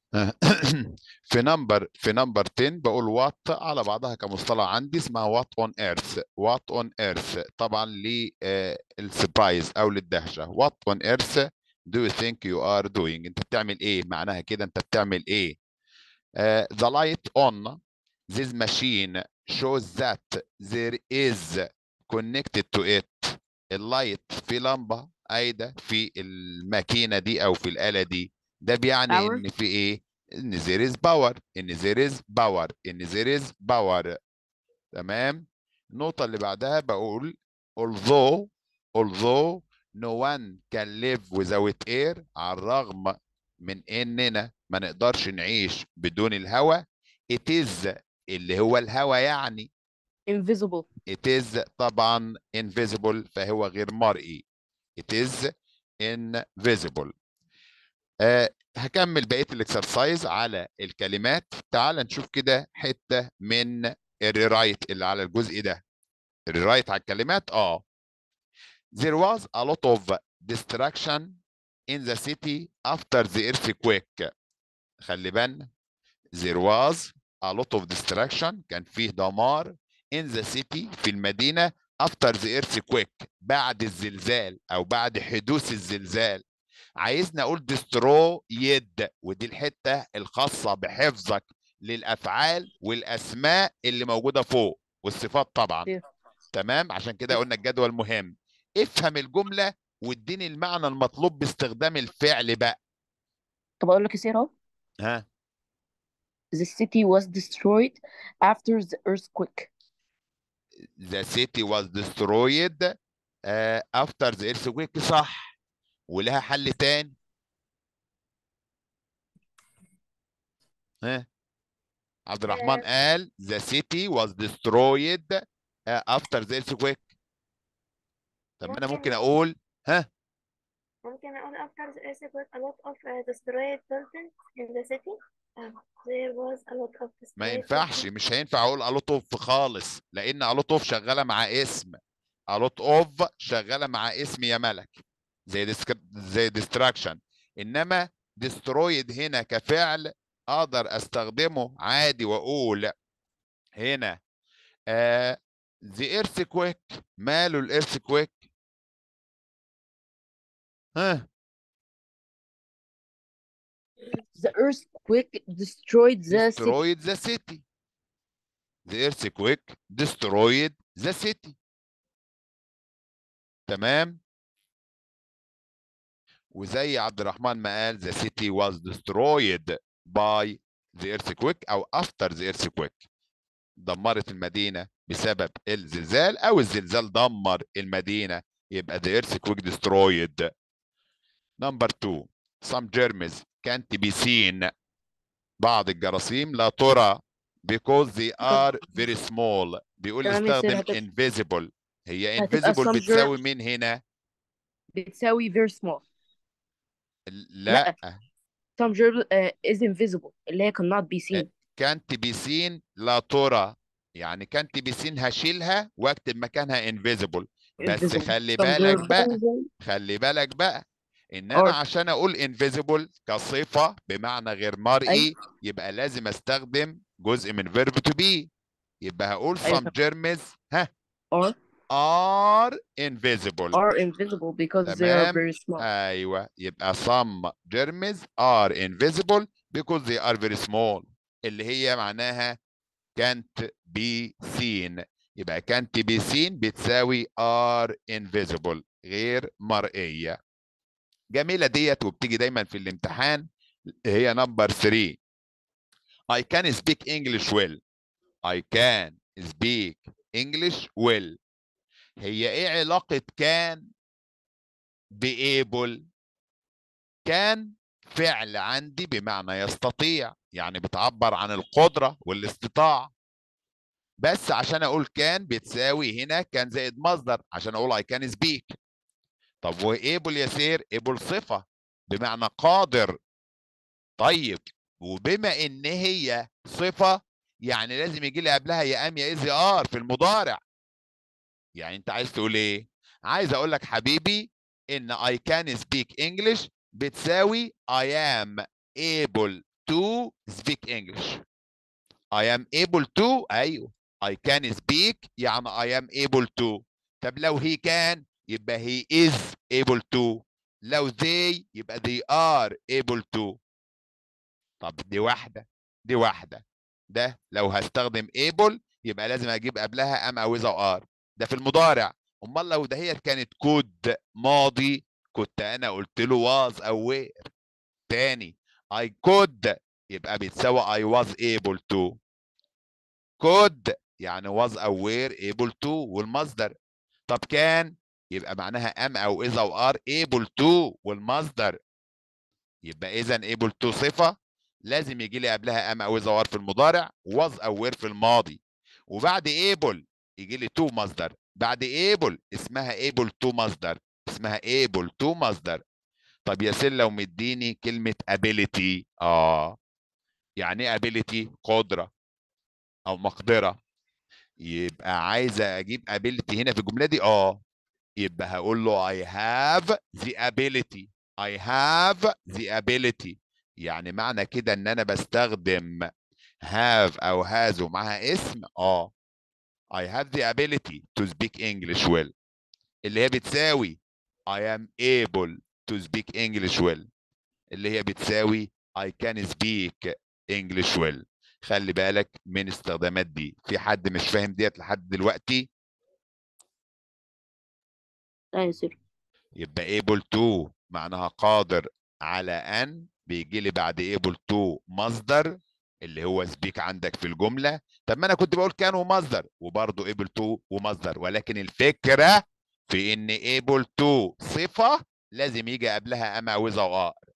في نمبر في نمبر 10 بقول وات على بعضها كمصطلح عندي اسمها وات اون ايرث وات اون ايرث طبعا للسبرايز او للدهشه وات اون ايرث do you think you are doing انت بتعمل ايه معناها كده انت بتعمل ايه uh, the light on this machine shows that there is connected to it اللايت في لمبه قايده في الماكينه دي او في الاله دي ده بيعني Power. ان في ايه ان there is power ان there is power ان there is power تمام النقطه اللي بعدها بقول although although no one can live without air على الرغم من اننا ما نقدرش نعيش بدون الهواء it is اللي هو الهواء يعني invisible it is طبعا invisible فهو غير مرئي it is invisible آه هكمل بقيه الاكسرسايز على الكلمات تعال نشوف كده حته من الريرايت اللي على الجزء ده الريرايت على الكلمات اه there was a lot of destruction in the city after the earthquake خلي بالنا there was a lot of destruction كان فيه دمار in the city في المدينة after the earthquake بعد الزلزال أو بعد حدوث الزلزال عايزني أقول destroyed ودي الحتة الخاصة بحفظك للأفعال والأسماء اللي موجودة فوق والصفات طبعا Yes. تمام عشان كده قلنا الجدول مهم افهم الجملة واديني المعنى المطلوب باستخدام الفعل بقى طب اقول لك يا سيرة ها the city was destroyed after the earthquake the city was destroyed uh, after the earthquake صح ولها حل تاني ها عبد الرحمن قال the city was destroyed uh, after the earthquake طب ما انا ممكن ممكن اقول ها ممكن أقول after the earthquake a lot of uh, destroyed buildings in the city uh, there was a lot of ما destroyed ينفعش buildings. مش هينفع اقول a lot of خالص لان a lot of شغاله مع اسم a lot of شغاله مع اسم يا ملك زي ديسك... زي distraction انما destroyed هنا كفعل اقدر استخدمه عادي واقول هنا آه the earthquake ماله الايرثكويك ها the earthquake destroyed the city destroyed the city the earthquake destroyed the city تمام وزي عبد الرحمن ما قال the city was destroyed by the earthquake او after the earthquake دمرت المدينة بسبب الزلزال او الزلزال دمر المدينة يبقى the earthquake destroyed number two some germs can't be seen بعض الجراثيم لا ترى because they are very small بيقول تمام يا سير، استخدم هتبقى- invisible هي هتبقى invisible some بتساوي germs. مين هنا بتساوي very small لا some germ uh, is invisible اللي هي cannot be seen كانت بي سين لا ترى يعني كانت بي سين هشيلها واكتب مكانها invisible بس invisible. خلي Some بالك germ- بقى خلي بالك بقى ان انا Or- عشان اقول invisible كصفة بمعنى غير مرئي أيوة. يبقى لازم استخدم جزء من verb to be يبقى هقول أيوة some germs ها or are invisible are invisible because they are تمام. very small ايوه يبقى some germs are invisible because they are very small اللي هي معناها can't be seen يبقى can't be seen بتساوي are invisible غير مرئية جميلة ديت وبتيجي دايما في الامتحان هي نمبر 3 I can speak English well I can speak English well هي ايه علاقة كان بable كان فعل عندي بمعنى يستطيع يعني بتعبر عن القدرة والاستطاعة بس عشان اقول كان بتساوي هنا كان زائد مصدر عشان اقول I can speak طب وable يا سير able صفة بمعنى قادر طيب وبما ان هي صفة يعني لازم يجي لي قبلها يا ام يا از يا ار في المضارع يعني انت عايز تقول ايه عايز اقول لك حبيبي ان I can speak English بتساوي I am able to speak English I am able to ايوه I can speak يعني I am able to طب لو he can يبقى he is able to لو they يبقى they are able to طب دي واحدة دي واحدة ده لو هستخدم able يبقى لازم اجيب قبلها am او is او are ده في المضارع امال لو ده هي كانت كود ماضي كنت انا قلت له was او were تاني I could يبقى بتساوي I was able to could يعني was او were able to والمصدر طب كان يبقى معناها am او is او are able to والمصدر يبقى اذا able to صفه لازم يجي لي قبلها am او is او are في المضارع was او were في الماضي وبعد able يجي لي to مصدر بعد able اسمها able to مصدر اسمها able to مصدر طب يا سيل لو مديني كلمة ability اه يعني ايه ability قدرة او مقدرة يبقى عايزة اجيب ability هنا في الجملة دي اه يبقى هقول له I have the ability I have the ability يعني معنى كده ان انا بستخدم have او has ومعاها اسم اه I have the ability to speak English well اللي هي بتساوي I am able to speak English well اللي هي بتساوي I can speak English well خلي بالك من استخدامات دي في حد مش فاهم ديت لحد دلوقتي لا يا سير يبقى able to معناها قادر على ان بيجي لي بعد able to مصدر اللي هو speak عندك في الجمله طب ما انا كنت بقول كان ومصدر وبرضه able to ومصدر ولكن الفكره في ان able to صفه لازم يجي قبلها اما او إذا او are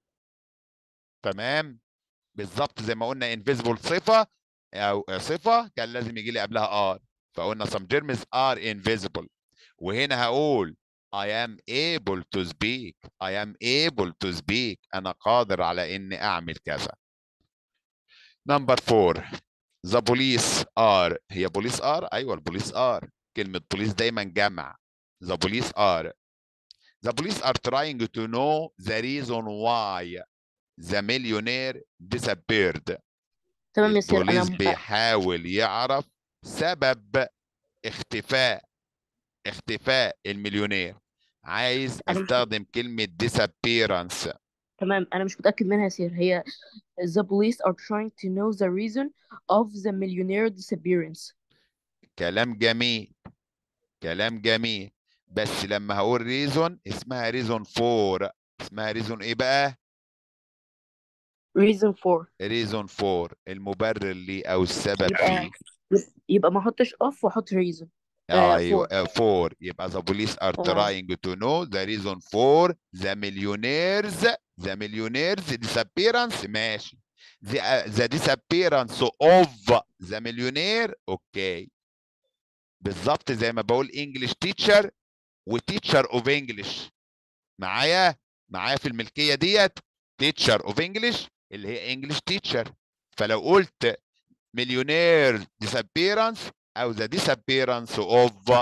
تمام بالظبط زي ما قلنا invisible صفه او صفه كان لازم يجي لي قبلها are فقلنا some germs are invisible وهنا هقول I am able to speak I am able to speak أنا قادر على إني أعمل كذا نمبر فور the police are هي police are أيوة البوليس are كلمة police دايما جمع the police are the police are trying to know the reason why the millionaire disappeared تمام يا سير البوليس انا بيحاول يعرف سبب اختفاء اختفاء المليونير عايز أنا مش- استخدم كلمة disappearance تمام انا مش متاكد منها يا سير هي the police are trying to know the reason of the millionaire disappearance كلام جميل كلام جميل بس لما هقول reason اسمها reason for اسمها reason ايه بقى reason for reason for المبرر ليه او السبب يبقى فيه يبقى ما احطش off واحط reason آه آه، ايوه for. آه، for يبقى the police are آه. trying to know the reason for the millionaires the millionaires disappearance ماشي the, uh, the disappearance of the millionaire اوكي بالظبط زي ما بقول English teacher و teacher of English معايا معايا في الملكية ديت teacher of English اللي هي English teacher فلو قلت millionaire disappearance او the disappearance of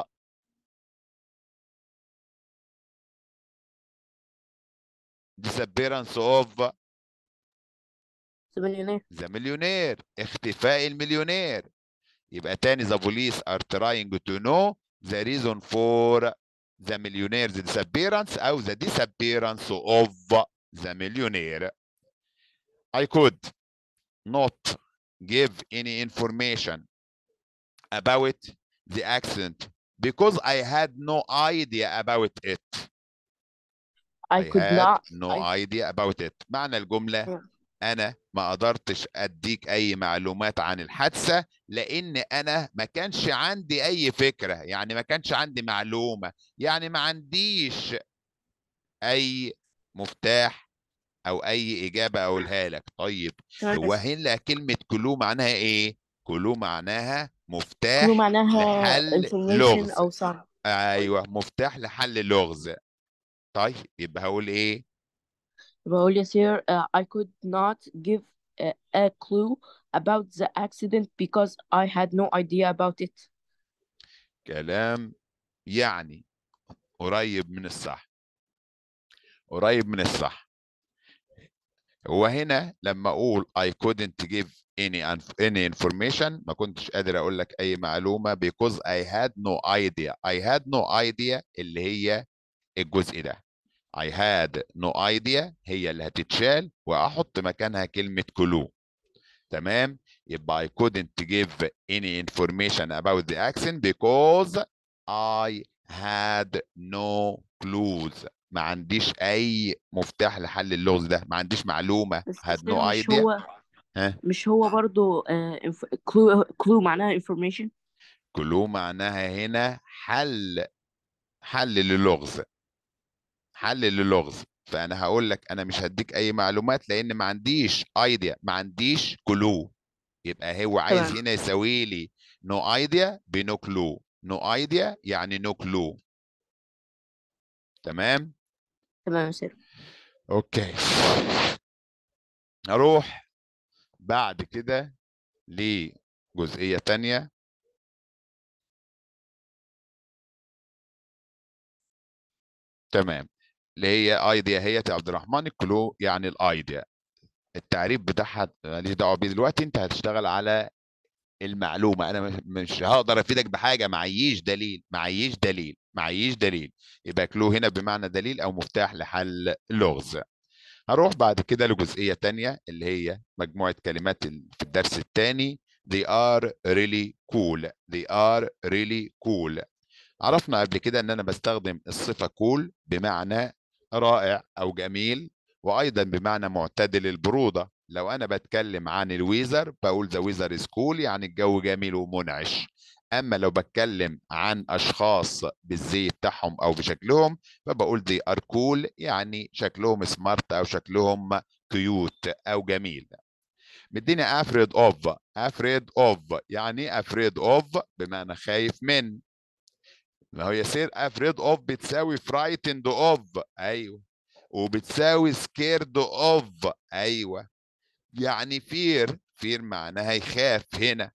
disappearance of the millionaire the millionaire اختفاء المليونير يبقى تاني the police are trying to know the reason for the millionaire's disappearance او the disappearance of the millionaire I could not give any information about the accident because I had no idea about it. I could had not no I- idea about it. معنى الجملة Yeah. أنا ما قدرتش أديك أي معلومات عن الحادثة لأن أنا ما كانش عندي أي فكرة يعني ما كانش عندي معلومة يعني ما عنديش أي مفتاح أو أي إجابة أقولها لك طيب تمام هو بس هنا كلمة كلو معناها إيه؟ كلو معناها مفتاح كله معناها لحل information لغز. أو sign أيوه مفتاح لحل اللغز طيب يبقى هقول إيه؟ بقول يا سير uh, I could not give a, a clue about the accident because I had no idea about it كلام يعني قريب من الصح قريب من الصح هو هنا لما اقول I couldn't give any inf- any information ما كنتش قادر اقول لك اي معلومه because I had no idea I had no idea اللي هي الجزء ده I had no idea هي اللي هتتشال واحط مكانها كلمه clue تمام يبقى I couldn't give any information about the accent because I had no clues ما عنديش اي مفتاح لحل اللغز ده ما عنديش معلومه بس had no مش idea هو ها مش هو برضو كلو كلو معناها information كلو معناها هنا حل حل للغز حل للغز فانا هقول لك انا مش هديك اي معلومات لان ما عنديش ايديا ما عنديش كلو يبقى هو عايز تمام هنا يساوي لي نو ايديا بنو كلو نو ايديا يعني نو كلو تمام تمام يا سير اوكي اروح بعد كده لجزئية تانية تمام اللي هي ايديا هي يا عبد الرحمن الكلو يعني الايديا التعريف بتاعها ماليش دعوه بيه دلوقتي انت هتشتغل على المعلومه انا مش- مش هقدر افيدك بحاجه معيش دليل معيش دليل معيش دليل يبقى كلو هنا بمعنى دليل او مفتاح لحل اللغز هروح بعد كده لجزئيه تانية اللي هي مجموعه كلمات ال- في الدرس الثاني they are really cool they are really cool عرفنا قبل كده ان انا بستخدم الصفه كول بمعنى رائع او جميل وايضا بمعنى معتدل البروده لو انا بتكلم عن الويزر بقول ذا ويزر از كول يعني الجو جميل ومنعش اما لو بتكلم عن اشخاص بالزي بتاعهم او بشكلهم فبقول they are cool يعني شكلهم سمارت او شكلهم كيوت او جميل مديني afraid of afraid of يعني afraid of بمعنى خايف من ما هو يصير afraid of بتساوي frightened of ايوه وبتساوي scared of ايوه يعني fear fear معناها يخاف هنا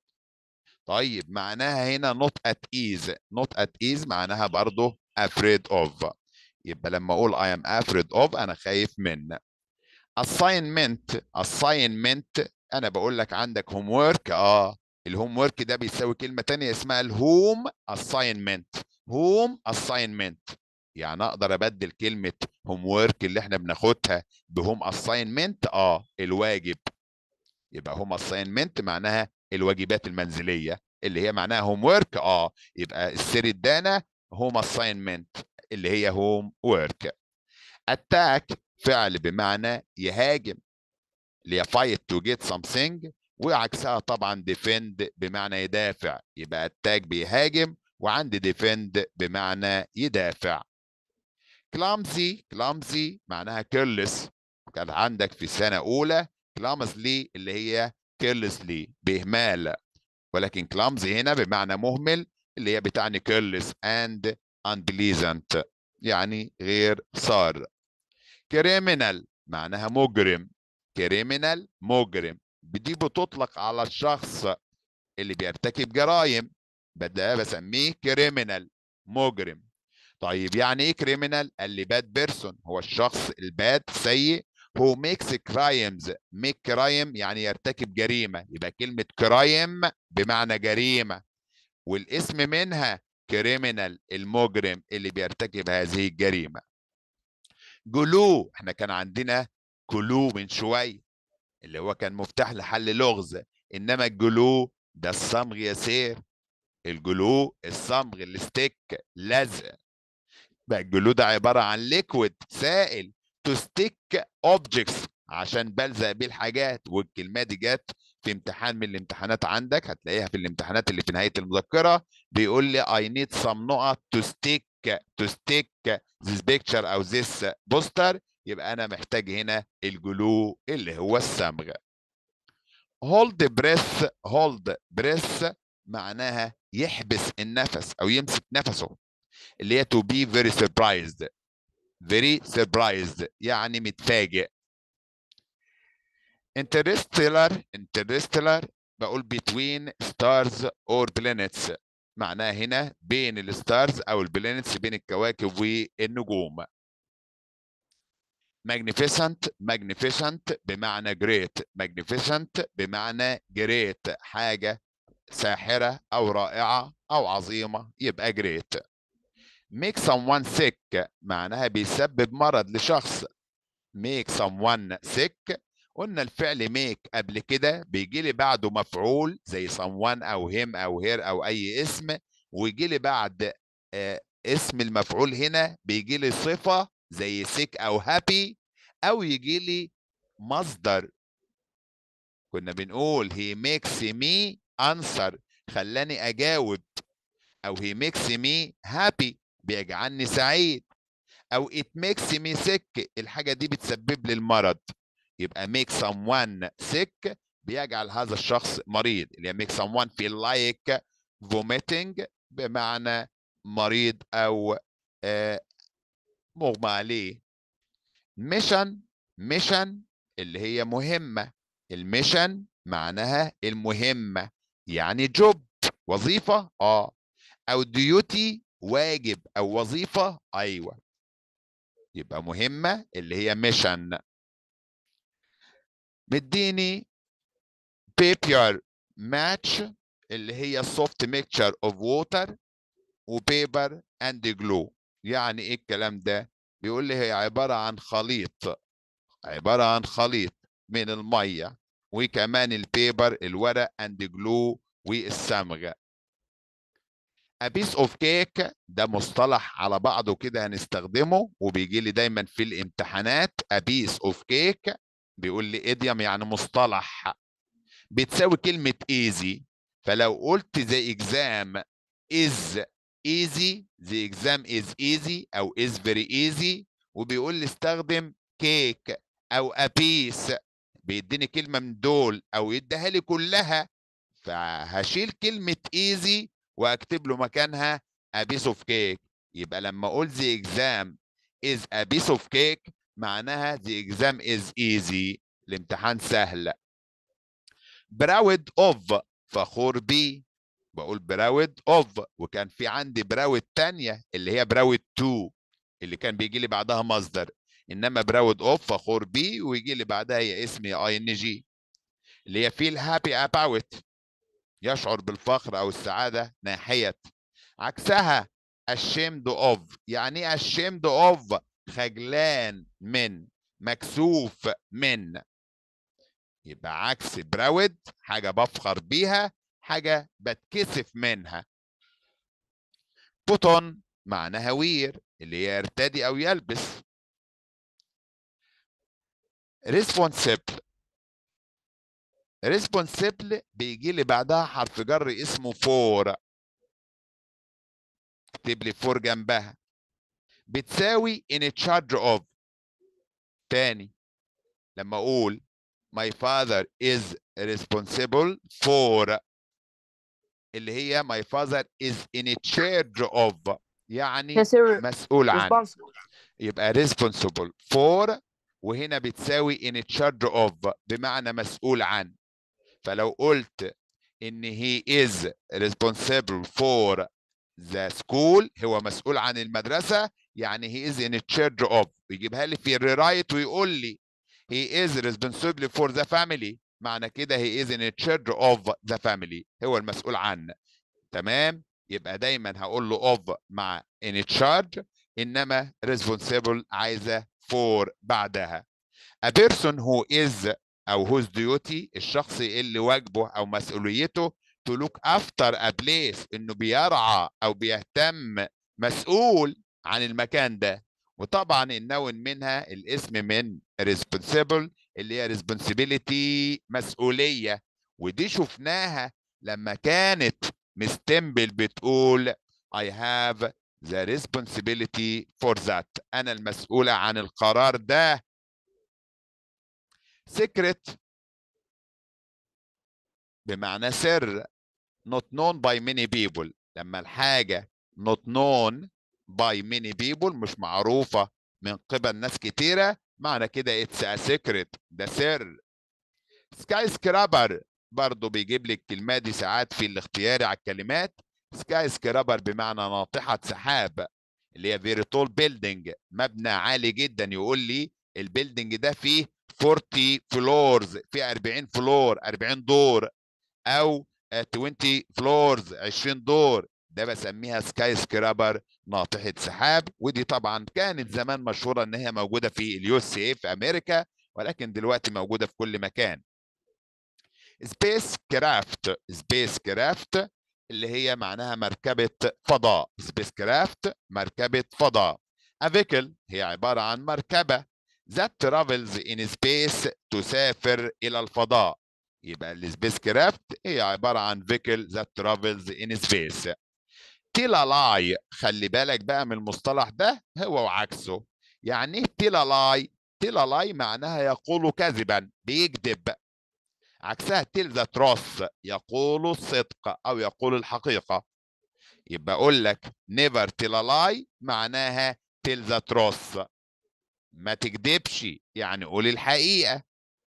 طيب معناها هنا not at ease not at ease معناها برضه afraid of يبقى لما اقول I am afraid of انا خايف من assignment assignment انا بقول لك عندك homework اه الهوم ورك ده بيساوي كلمة تانية اسمها الهوم assignment هوم assignment يعني اقدر ابدل كلمة هوم ورك اللي احنا بناخدها بهوم assignment اه الواجب يبقى هوم assignment معناها الواجبات المنزلية اللي هي معناها هوم ورك اه يبقى السر ادانا هوم assignment اللي هي هوم ورك attack فعل بمعنى يهاجم اللي هي fight to get something وعكسها طبعا defend بمعنى يدافع يبقى attack بيهاجم وعندي defend بمعنى يدافع clumsy clumsy معناها careless كان عندك في سنة أولى clumsily اللي هي carelessly بإهمال ولكن clumsy هنا بمعنى مهمل اللي هي بتعني careless and unpleasant يعني غير صار criminal معناها مجرم كريمنال مجرم دي بتطلق على الشخص اللي بيرتكب جرائم ده بسميه كريمنال مجرم طيب يعني ايه كريمنال قال لي باد بيرسون هو الشخص الباد سيء هو ميكس كرايمز ميك كرايم يعني يرتكب جريمه يبقى كلمه كرايم بمعنى جريمه والاسم منها كريمنال المجرم اللي بيرتكب هذه الجريمه جلو احنا كان عندنا كلو من شويه اللي هو كان مفتاح لحل لغز انما الجلو ده الصمغ يسير الجلو الصمغ الستيك لزق بقى الجلو ده عباره عن ليكويد سائل تو ستيك اوبجكتس عشان بلزق بيه الحاجات والكلمه دي جت في امتحان من الامتحانات عندك هتلاقيها في الامتحانات اللي في نهايه المذكره بيقول لي I need some نقط to stick to stick this picture او this poster يبقى انا محتاج هنا الجلو اللي هو الصمغ hold breath hold breath معناها يحبس النفس او يمسك نفسه اللي هي to be very surprised very surprised يعني متفاجئ interstellar interstellar بقول between stars or planets معناها هنا بين الستارز او البلانتس بين الكواكب والنجوم magnificent magnificent بمعنى great magnificent بمعنى great حاجة ساحرة أو رائعة أو عظيمة يبقى great make someone sick معناها بيسبب مرض لشخص make someone sick قلنا الفعل make قبل كده بيجي لي بعده مفعول زي someone أو him أو her أو أي اسم ويجي لي بعد آه، اسم المفعول هنا بيجي لي صفة زي sick أو happy أو يجي لي مصدر كنا بنقول he makes me answer خلاني أجاوب أو he makes me happy بيجعلني سعيد أو it makes me sick الحاجة دي بتسبب لي المرض يبقى make someone sick بيجعل هذا الشخص مريض اللي هي make someone feel like vomiting بمعنى مريض أو آه، مغمى عليه ميشن ميشن اللي هي مهمة الميشن معناها المهمة يعني جوب وظيفة اه او ديوتي واجب او وظيفة ايوه يبقى مهمة اللي هي ميشن مديني بيبر ماتش اللي هي soft mixture of water وبيبر اند جلو يعني ايه الكلام ده بيقول لي هي عبارة عن خليط عبارة عن خليط من المية وكمان البيبر الورق اند جلو والصمغ A piece of cake ده مصطلح على بعضه كده هنستخدمه وبيجي لي دايما في الامتحانات A piece of cake بيقول لي idiom يعني مصطلح بتساوي كلمة easy فلو قلت the exam is easy the exam is easy أو is very easy وبيقول لي استخدم cake أو a piece بيديني كلمة من دول أو يديها لي كلها فهشيل كلمة easy واكتب له مكانها a piece of cake يبقى لما اقول the exam is a piece of cake معناها the exam is easy الامتحان سهل براود of فخور بيه بقول براود of وكان في عندي براود تانية اللي هي براود to اللي كان بيجي لي بعدها مصدر انما براود of فخور بيه ويجي لي بعدها هي اسم اي ان جي اللي هي feel happy about يشعر بالفخر او السعاده ناحيه عكسها ashamed of يعني ايه ashamed of خجلان من مكسوف من يبقى عكس براود حاجه بفخر بيها حاجه بتكسف منها بوتون معناها وير اللي هي يرتدي او يلبس responsible responsible بيجي لي بعدها حرف جر اسمه فور اكتب لي فور جنبها بتساوي in charge of تاني لما اقول my father is responsible for اللي هي my father is in charge of يعني Yes, sir. مسؤول عنه Responsible. يبقى responsible for وهنا بتساوي in charge of بمعنى مسؤول عن فلو قلت ان he is responsible for the school هو مسؤول عن المدرسة يعني he is in charge of يجيبها لي في الريرايت ويقول لي he is responsible for the family معنى كده he is in charge of the family هو المسؤول عن تمام يبقى دايما هقول له of مع in charge انما responsible عايزه for بعدها a person who is او whose duty الشخص اللي واجبه او مسؤوليته to look after a place انه بيرعى او بيهتم مسؤول عن المكان ده وطبعا النون منها الاسم من responsible اللي هي responsibility مسؤولية ودي شفناها لما كانت مستنبل بتقول I have the responsibility for that أنا المسؤولة عن القرار ده secret بمعنى سر not known by many people لما الحاجة not known by many people مش معروفة من قبل ناس كتيرة معنى كده it's a secret ده سر سكاي سكرابر برضه بيجيب لي الكلمات دي ساعات في الاختياري على الكلمات سكاي سكرابر بمعنى ناطحة سحاب اللي هي very tall building مبنى عالي جدا يقول لي البيلدينج ده فيه 40 فلورز فيه 40 فلور 40 دور او 20 فلورز 20 دور ده بسميها سكاي سكرابر ناطحه سحاب ودي طبعا كانت زمان مشهوره ان هي موجوده في اليو اس اي في امريكا ولكن دلوقتي موجوده في كل مكان سبيس كرافت سبيس كرافت اللي هي معناها مركبه فضاء سبيس كرافت مركبه فضاء افيكل هي عباره عن مركبه that travels in space تسافر الى الفضاء يبقى السبيس كرافت هي عباره عن فيكل that travels in space تيلالاي خلي بالك بقى من المصطلح ده هو وعكسه يعني ايه تيلالاي تيلالاي معناها يقول كذبا بيكذب عكسها تيل ذا تروث يقول الصدق او يقول الحقيقه يبقى اقول لك نيفر تيلالاي معناها تيل ذا تروث ما تكذبش يعني قول الحقيقه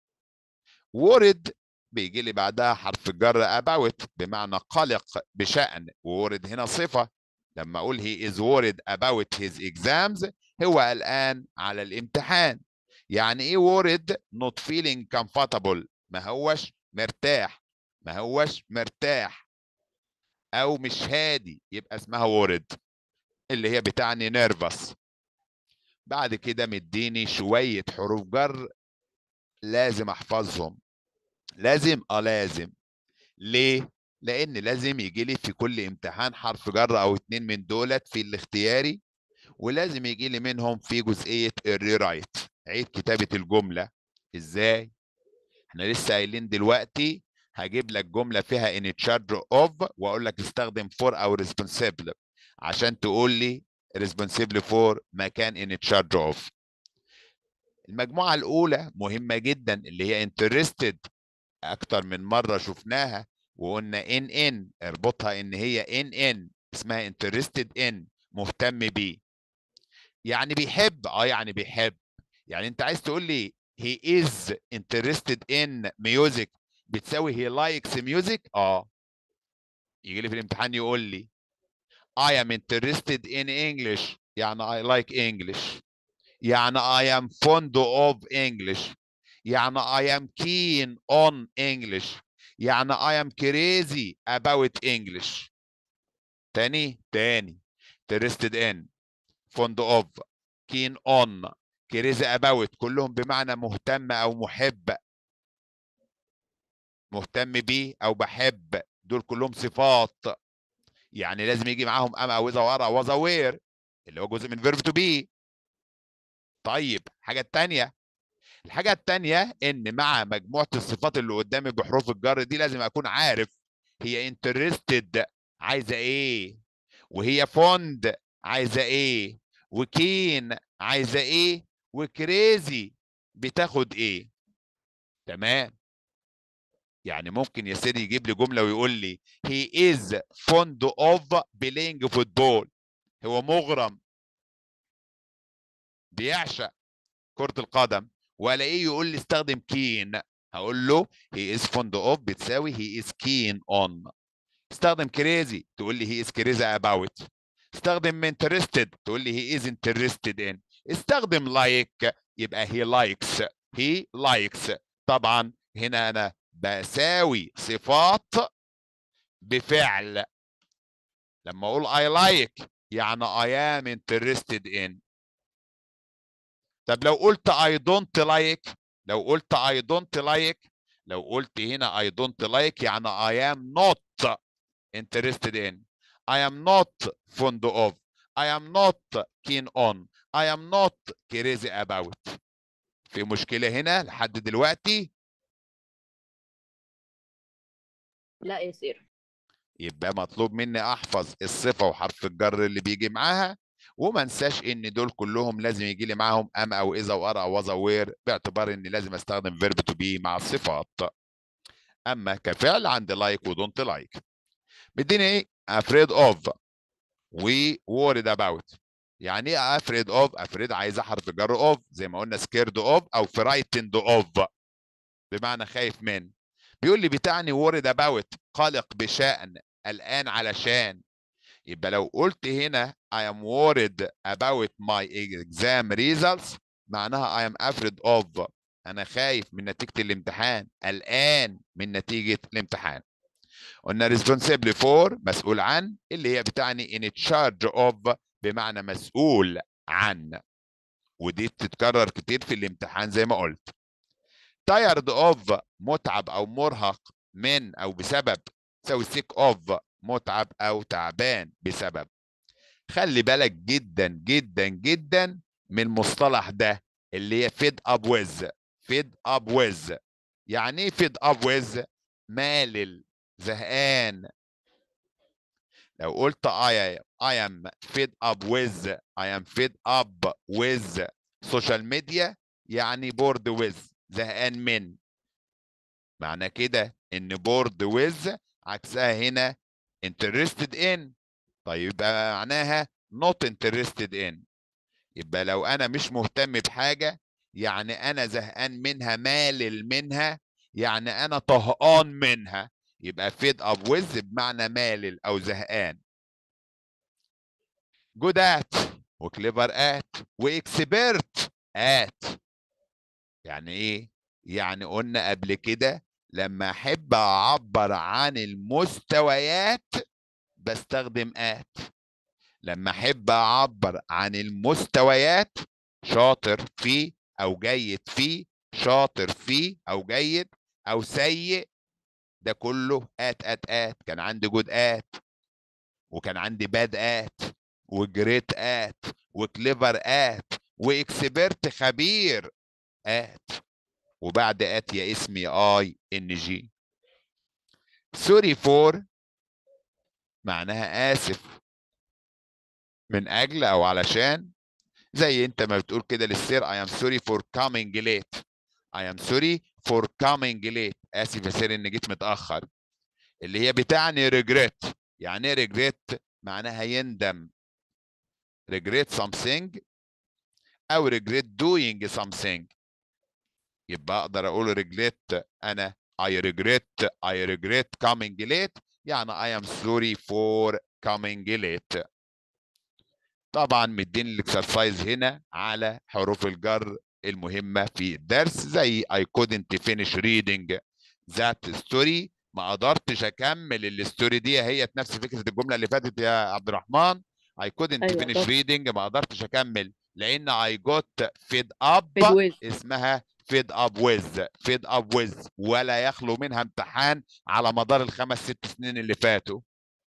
ورد بيجي لي بعدها حرف الجر about بمعنى قلق بشأن وورد هنا صفة لما أقول he is worried about his exams هو قلقان على الامتحان يعني إيه worried not feeling comfortable ما هوش مرتاح ما هوش مرتاح أو مش هادي يبقى اسمها worried اللي هي بتعني nervous بعد كده مديني شوية حروف جر لازم أحفظهم لازم اه لازم ليه لان لازم يجي لي في كل امتحان حرف جر او اتنين من دولت في الاختياري ولازم يجي لي منهم في جزئيه الريرايت عيد كتابه الجمله ازاي احنا لسه قايلين دلوقتي هجيب لك جمله فيها ان تشارج اوف واقول لك استخدم فور او ريسبونسيبل عشان تقول لي ريسبونسيبل فور مكان ان تشارج اوف المجموعه الاولى مهمه جدا اللي هي انترستد اكتر من مره شفناها وقلنا ان ان اربطها ان هي ان ان اسمها انترستد ان مهتم بيه يعني بيحب اه يعني بيحب يعني انت عايز تقول لي he is interested in music بتساوي he likes music اه يجي لي في الامتحان يقول لي I am interested in English يعني I like English يعني I am fond of English يعني I am keen on English يعني I am crazy about English تاني تاني interested in fond of keen on crazy about كلهم بمعنى مهتم أو محب مهتم بيه أو بحب دول كلهم صفات يعني لازم يجي معاهم أما أو إذا ورا وذا وير اللي هو جزء من verb to be طيب حاجة التانية الحاجة التانية إن مع مجموعة الصفات اللي قدامي بحروف الجر دي لازم أكون عارف هي interested عايزة إيه وهي fond عايزة إيه وكين عايزة إيه وكريزي بتاخد إيه تمام يعني ممكن يا سيدي يجيب لي جملة ويقول لي he is fond of playing football هو مغرم بيعشق كرة القدم والاقيه يقول لي استخدم كين هقول له he is fond of بتساوي he is keen on استخدم crazy تقول لي he is crazy about استخدم interested تقول لي he is interested in استخدم like يبقى he likes he likes طبعا هنا انا بساوي صفات بفعل لما اقول I like يعني I am interested in طب لو قلت I don't like لو قلت I don't like لو قلت هنا I don't like يعني I am not interested in I am not fond of I am not keen on I am not crazy about في مشكلة هنا لحد دلوقتي لا يا سير يبقى مطلوب مني احفظ الصفة وحرف الجر اللي بيجي معاها وما انساش ان دول كلهم لازم يجي لي معاهم ام او اذا وار او وذا وير باعتبار اني لازم استخدم فيرب تو بي مع الصفات اما كفعل عندي لايك ودونت لايك مديني ايه افريد اوف و worried about يعني ايه افريد اوف افريد عايز حرف جر اوف زي ما قلنا سكيرد اوف او فرايتند اوف بمعنى خايف من بيقول لي بتعني worried about قلق بشأن قلقان علشان يبقى لو قلت هنا I am worried about my exam results معناها I am afraid of أنا خايف من نتيجة الامتحان قلقان من نتيجة الامتحان قلنا responsible for مسؤول عن اللي هي بتعني in charge of بمعنى مسؤول عن ودي بتتكرر كتير في الامتحان زي ما قلت tired of متعب او مرهق من او بسبب تساوي sick of متعب او تعبان بسبب خلي بالك جدا جدا جدا من المصطلح ده اللي هي fed up with fed up with يعني ايه fed up with مالل زهقان لو قلت I, I am fed up with I am fed up with social media يعني bored with زهقان من معنى كده ان bored with عكسها هنا interested in طيب يبقى معناها not interested in يبقى لو انا مش مهتم بحاجه يعني انا زهقان منها مالل منها يعني انا طهقان منها يبقى fed up with بمعنى مالل او زهقان good at وكليفر at واكسبرت at يعني ايه يعني قلنا قبل كده لما احب اعبر عن المستويات بستخدم at لما احب اعبر عن المستويات شاطر فيه او جيد فيه شاطر فيه او جيد او سيء ده كله ات ات ات كان عندي جود ات وكان عندي باد ات وجريت ات وكليفر ات واكسبرت خبير ات وبعد ات يا اسمي اي ان جي سوري فور معناها اسف من اجل او علشان زي انت ما بتقول كده للسير I am sorry for coming late I am sorry for coming late اسف يا سير اني جيت متاخر اللي هي بتعني regret يعني ايه regret معناها يندم regret something او regret doing something يبقى اقدر اقول regret انا I regret I regret coming late يعني I am sorry for coming late طبعا مدين الاكسرسايز هنا على حروف الجر المهمة في الدرس زي I couldn't finish reading that story ما قدرتش اكمل الستوري دي هي نفس فكرة الجملة اللي فاتت يا عبد الرحمن I couldn't أيوة، finish صح. reading ما قدرتش اكمل لان I got fed up Fed with. اسمها fed up with fed up with ولا يخلو منها امتحان على مدار الخمس ست سنين اللي فاتوا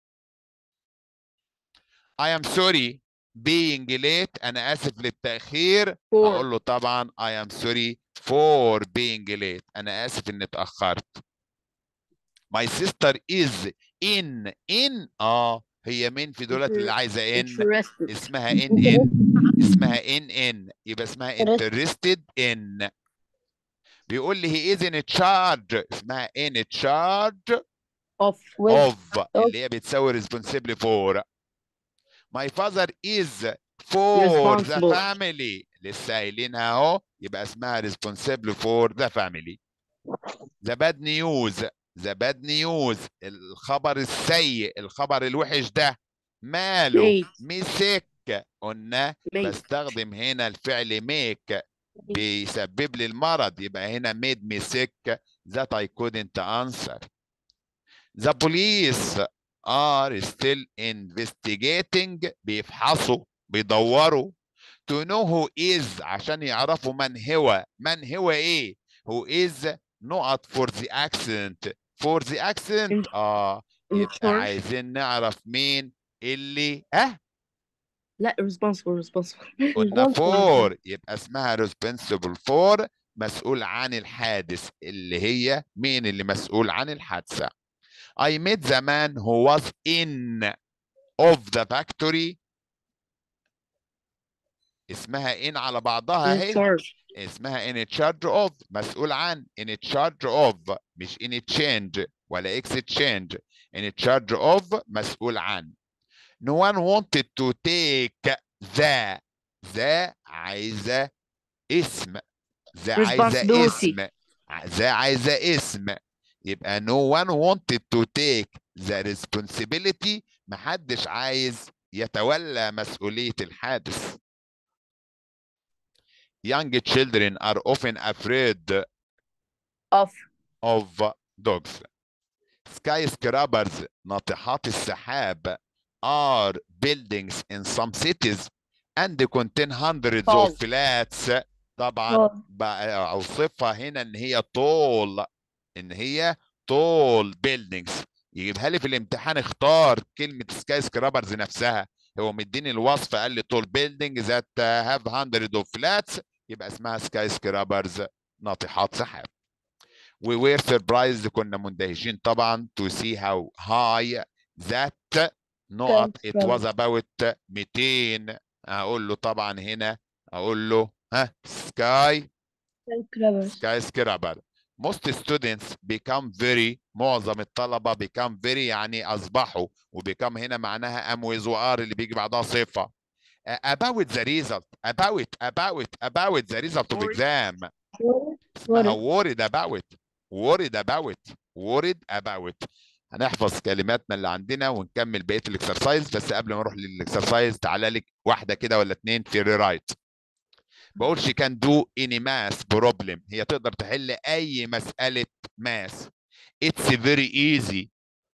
I am sorry being late أنا آسف للتأخير أقول For له طبعا I am sorry for being late أنا آسف إني اتأخرت My sister is in in آه هي مين في دولت اللي Inter- عايزة in interested. اسمها in in اسمها in in يبقى اسمها interested in بيقول لي he is in charge اسمها in charge Of with of اللي هي بتساوي responsible for my father is for the Responsible. family لسه قايلينها اهو يبقى اسمها responsible for the family the bad news the bad news الخبر السيء الخبر الوحش ده ماله made مسك قلنا made بستخدم هنا الفعل make بيسبب لي المرض يبقى هنا made me sick that I couldn't answer the police are still investigating بيفحصوا بيدوروا to know who is عشان يعرفوا من هو من هو ايه who is not for the accident for the accident In- اه in يبقى charge. عايزين نعرف مين اللي اه لا responsible responsible قلنا responsible. فور يبقى اسمها responsible for مسؤول عن الحادث اللي هي مين اللي مسؤول عن الحادثة I met the man who was in of the factory اسمها in على بعضها in اهي charge اسمها in charge of مسؤول عن in charge of مش in change ولا exchange in charge of مسؤول عن no one wanted to take the the عايزة اسم the عايزة Responsibility. اسم the عايزة اسم يبقى no one wanted to take the responsibility محدش عايز يتولى مسؤولية الحادث young children are often afraid of of dogs skyscrapers ناطحات السحاب are buildings in some cities and contain hundreds Tall. of flats طبعا Tall. بقى اوصفها هنا ان هي tall ان هي tall buildings يجيبها لي في الامتحان اختار كلمة سكاي سكرابرز نفسها هو مديني الوصف قال لي tall building that have hundreds of flats يبقى اسمها سكاي سكرابرز ناطحات سحاب we were surprised كنا مندهشين طبعا to see how high that نقط it was about 200 هقول له طبعا هنا اقول له ها سكاي Scrappers. سكاي سكرابر most students become very معظم الطلبه become very يعني اصبحوا وبيكم هنا معناها ام with وار اللي بيجي بعدها صفه Uh, about the result about about about the result of Worried. exam اسمها worried about worried about worried about هنحفظ كلماتنا اللي عندنا ونكمل بقيه الاكسرسايز بس قبل ما اروح للاكسرسايز تعالى لك واحده كده ولا اتنين في الريرايت بقول she can do any math problem هي تقدر تحل اي مساله math it's very easy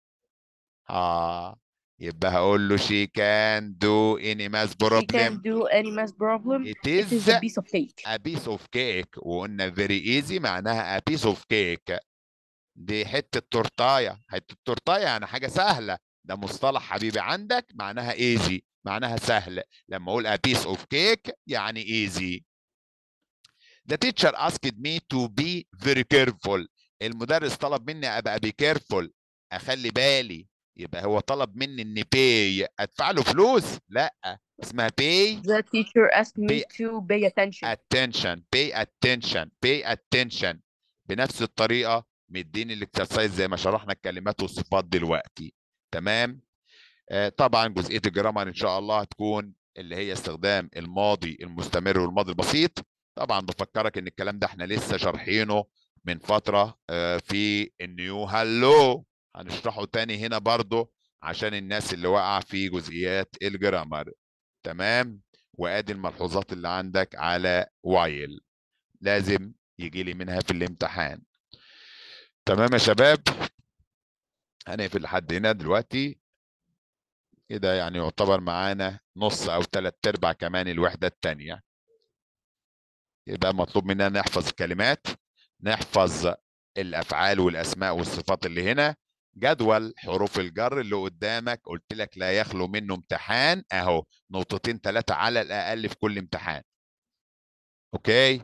اه يبقى هقول له she can do any math She problem can do any math problem. it It is is a piece of cake. a piece of cake وقلنا very easy معناها a piece of cake دي حتة تورتاية حتة تورتاية يعني حاجة سهلة ده مصطلح حبيبي عندك معناها easy معناها سهل لما اقول a piece of cake يعني easy The teacher asked me to be very careful المدرس طلب مني ابقى be careful اخلي بالي يبقى هو طلب مني اني pay ادفع له فلوس لا اسمها pay The teacher asked me Pay- to pay attention. attention pay attention pay attention بنفس الطريقه مديني الاكسرسايز زي ما شرحنا الكلمات والصفات دلوقتي تمام آه طبعا جزئيه الجرامر ان شاء الله هتكون اللي هي استخدام الماضي المستمر والماضي البسيط طبعا بفكرك ان الكلام ده احنا لسه شارحينه من فتره آه في النيو هالو هنشرحه تاني هنا برضه عشان الناس اللي واقعه في جزئيات الجرامر تمام وادي الملحوظات اللي عندك على وايل لازم يجي لي منها في الامتحان تمام يا شباب هنقفل لحد هنا دلوقتي كده يعني يعتبر معانا نص او ثلاث ارباع كمان الوحده الثانيه يبقى مطلوب مننا نحفظ الكلمات نحفظ الافعال والاسماء والصفات اللي هنا جدول حروف الجر اللي قدامك قلت لك لا يخلو منه امتحان اهو نقطتين ثلاثه على الاقل في كل امتحان اوكي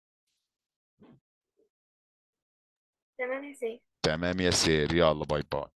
تمام يا سيف تمام يا سير يلا باي باي